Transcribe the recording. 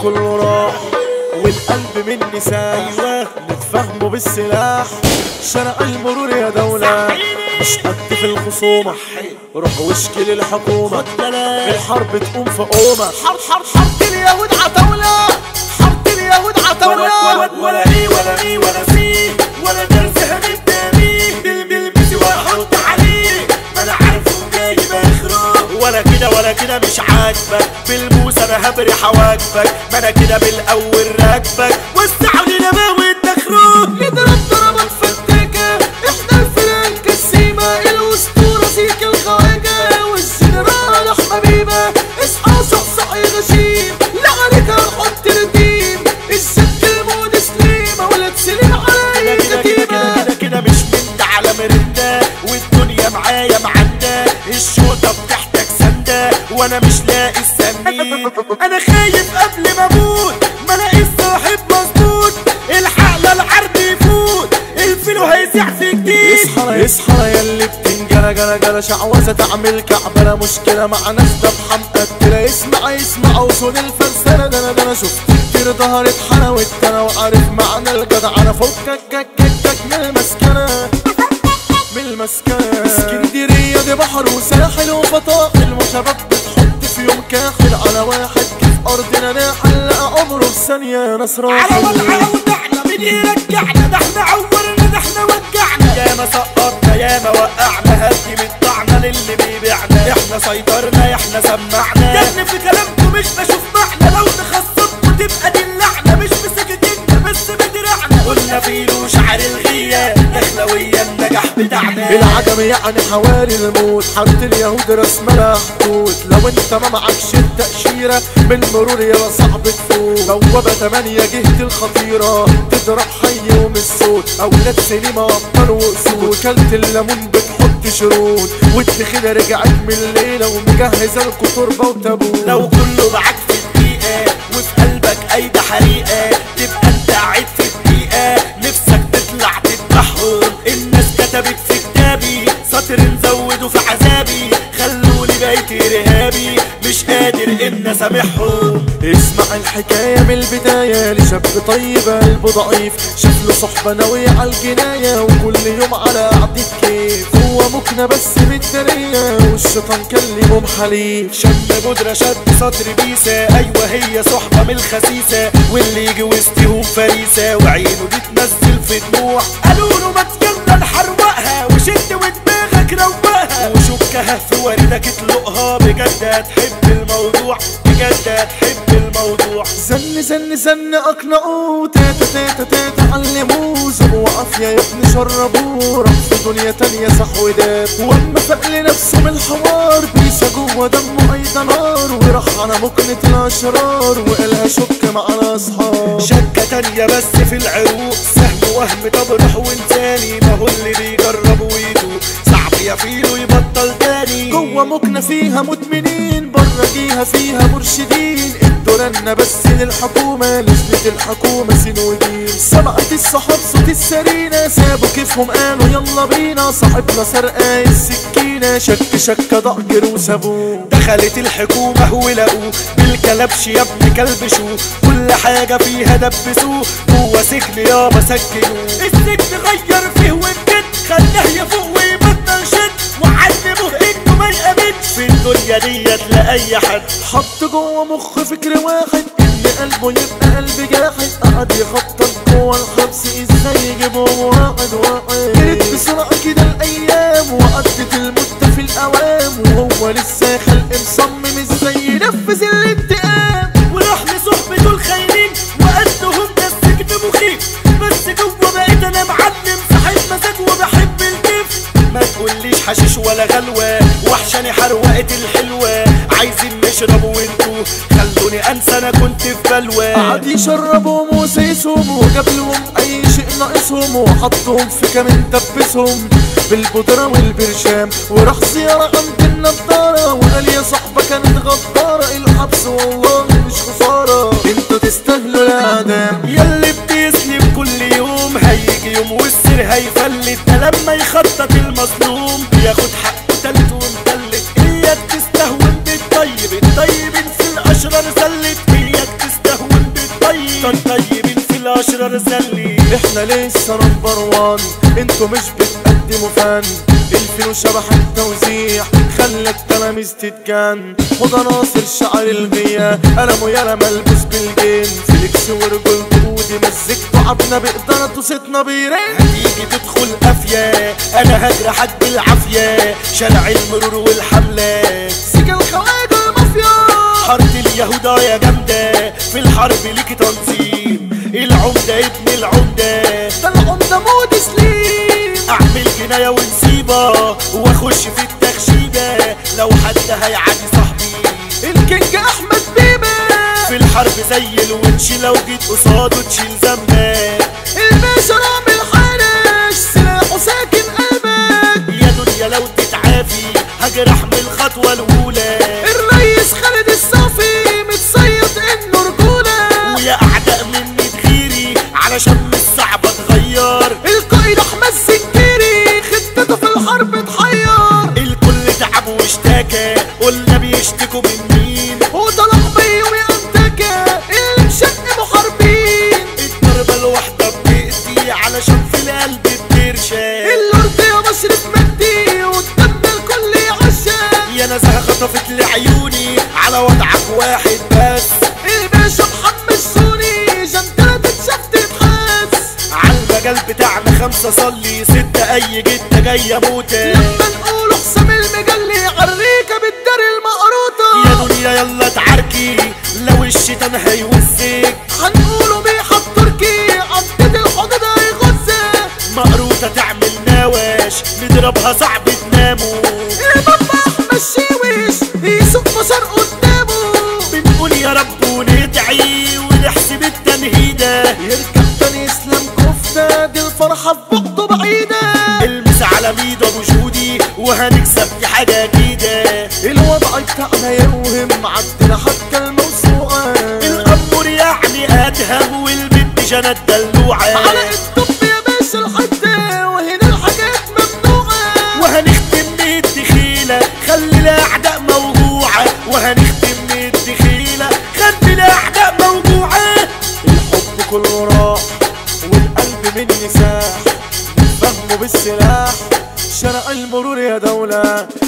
كله راح والقلب مني ساح نتفهموا بالسلاح شرع المرور يا دولة مش قد في الخصومة روح واشكي للحكومة الحرب تقوم في قومة حرب حرب حرب اليهود عتاولة حرب اليهود عتاولة ولا ولا ايه ولا ايه ولا فيه ولا درس هنتناميه بالمسي واحط عليه ما انا عارفه جايب اخره ولا كده ولا كده مش عاجبك بالبوس انا هبري حواجبك ما انا كده بالاول راكبك وسعوا لي نباوي النخروج نضرب ضربات فتاكة احنا الفرق الكسيمة الاسطورة سيك الخواجة والجنرال حبيبة اصحى صحصح يا غشيم لعنك هنحط الدين الست المود سليمة ولا تسلم على كده كده كده الكتيبة كده كده مش من ده على مرندة والدنيا معايا معدة الشوطة بتحتك سندة وانا مش لاقي السمين انا خايف قبل ما اموت ما الاقي الصاحب مظبوط الحق العرض يفوت الفيلو هيسيح في جديد اصحى اصحى يا اللي بتنجرى جرى جرى شعوذة تعمل كعبلة مشكلة مع ناس دبحة مقتلة يسمع يسمع وصول الفرسانة ده انا ده انا شفت كتير ظهرت حلاوة انا وعارف معنى الجدع انا فكك كك كك كك من المسكنة من المسكنة اسكندرية دي بحر وساحل وفطاحل وشباب بتحط في يوم كاحل على واحد كيف ارضنا ناحل لقى عمره في ثانية ناس على راحل وضعنا ودعنا مين يرجعنا ده احنا عورنا ده احنا وجعنا ياما سقطنا ياما وقعنا هدي مدعنا للي بيبيعنا احنا سيطرنا احنا سمعنا دهن في كلامكم مش بشوف معنى لو نخصمكم تبقى دي اللعنة مش مسكتنا بس بدرعنا قلنا فيلو شعر الغية دخلوية النجاح بتاعنا العجم يعني حوالي الموت حط اليهود رسم لها حدود لو انت ما معكش التأشيرة بالمرور يلا صعب تفوت بوابة تمانية جهة الخطيرة تضرب حي ومش صوت اولاد سينما ابطال واسود كلت الليمون بتحط شروط والدخيلة رجعت من الليلة ومجهزة لكم تربة وتابوت لو كله معاك في الدقيقة وفي قلبك ايدة حريقة تبقى انت قاعد في الدقيقة نفسك تطلع تذبحهم الناس كتبت في كتابي سطر نزوده في عذابي خلوني بقيت ارهابي مش قادر ان اسامحهم اسمع الحكاية من البداية لشاب طيب قلبه ضعيف شاف له صحبة ناوية على الجناية وكل يوم على قعدة كيف هو مكنة بس بالدارية والشيطان كلمهم حليف شم بودرة شد سطر بيسة ايوه هي صحبة من الخسيسة واللي يجي وسطهم فريسة وعينه دي تنزل في دموع قالوا له ما تجلى نحروقها وشد ودماغك روقها وشكها في وردك اطلقها بجد هتحب الموضوع بجد هتحب الموضوع زن زن زن اقنعوه تاتا تاتا تاتا علموه زقوا عافية يا ابني شربوه راح في دنيا تانية صح وداب واما فاق لنفسه من الحوار بيسا جوه دمه ايضا نار وراح على مكنة الاشرار وقالها شك مع الاصحاب شكة تانية بس في العروق سهم وهم طب روح وانساني ما هو اللي بيجرب ويدوق صعب يا فيلو يبطل تاني جوه مكنة فيها مدمنين بره جيها فيها مرشدين ادوا بس للحكومة نزلت الحكومة سين ودين سمعت الصحاب صوت السرينة سابوا كيفهم قالوا يلا بينا صاحبنا سرقة السكينة شك شك ضجر وسابوه دخلت الحكومة ولقوه بالكلبش يا ابن كلبشوه كل حاجة فيها دبسوه جوه سجن يابا سجنوه السجن غير فيه وبجد خلاه يفوق ويبطل شد وعلموه انه ما يأمنش في الدنيا ديت لأي حد حط جوه مخ فكر واحد ان قلبه يبقى قلب جاحد قعد يخطط جوه الحبس ازاي يجيبهم واحد واحد جريت بسرعة كده الايام وعدت المدة في الاوام وهو لسه خلق مصمم ازاي ينفذ الانتقام وراح لصحبته الخاينين وقدهم ده السجن مخيف بس جوه بقيت انا معلم صاحب مزاج وبحب الكيف ما تقوليش حشيش ولا غلوة وحشاني حروقة الحلوة عايزين نشرب وانتو خلوني انسى انا كنت في بلوى قعد يشربهم وسيسهم وجاب لهم اي شيء ناقصهم وحطهم في كمين دبسهم بالبودرة والبرشام وراح زيارة عند النضارة وقال يا صاحبة كانت غدارة الحبس والله مش خسارة انتوا تستاهلوا الاعدام ياللي بتسلم كل يوم هيجي يوم والسر هيفلت ده لما يخطط المظلوم بياخد حقه تلت ومتلت اياك تستهون بالطيب الطيب في الاشرار زلت اياك تستهون الاشرار زلي احنا لسه نمبر وان انتوا مش بتقدموا فن الفيلو شبح التوزيع خلى التلاميذ تتجن وده ناصر شعر الغيا قلمه يالا ملبوس بالجن فليكس ورجل ودي مزجته عبنا بإدارته صيتنا بيرن هتيجي تدخل قافية انا هجرحك بالعافية شارع المرور والحملات سجن الخواجة المافيا حارة اليهودا يا جامدة في الحرب ليكي تنظيم العمدة ابن العمدة ده العمدة مود سليم اعمل جناية ونسيبة واخش في التخشيبة لو حد هيعادي صاحبي الكينج احمد بيبه في الحرب زي الونش لو جيت قصاده تشيل ذنبك الباشا رامي الحارش سلاحه ساكن قلبك يا دنيا لو تتعافي هجرح من الخطوة الأولى الريس خالد الصافي متصيط انه رجولة ويا أعداء مني تغيري علشان مش صعب أتغير القائد احمد سنكيري خطته في الحرب تحير الكل تعب واشتكى قلنا بيشتكوا من مين وطلع بيوم انتكى اللي مشق محاربين الضربة الواحدة بتأذي علشان في القلب بترشى اللورد يا مشرف مجدي والدم الكل يعشى يا نزهة خطفت لعيوني على وضعك واحد بس الباشا محمد سوني جنتلة تتشاف تتحس عالمجال بتاعنا خمسة صلي ستة أي جدة جاية موتة لما نقول حسام المجلي عريكة بالدار المقروطة يا دنيا يلا تعاركي لو الشيطان هيوزك هنقوله بيحط تركي عدد الحدود هيغزك مقروطة تعمل نواش نضربها صعب تناموا البابا احمد شيوش يسوق بشر قدامه بنقول يا رب وندعي ونحسب التنهيدة يركب تاني اسلام كفتة دي الفرحة في بعضه بعيدة المس على ميد ابو جودي وهنكسب دي حاجة جديدة الوضع بتاعنا يوهم عدنا حتى الموسوعة الأمور يعني أدهم والبنت جنى الدلوعة على الطب يا باشا الحتة وهنا الحاجات ممنوعة وهنختم بالدخيلة خلي الأعداء موجوعة وهنختم بالدخيلة خلي الأعداء موجوعة الحب كله راح والقلب مني ساح فهمه بالسلاح شرع المرور يا دولة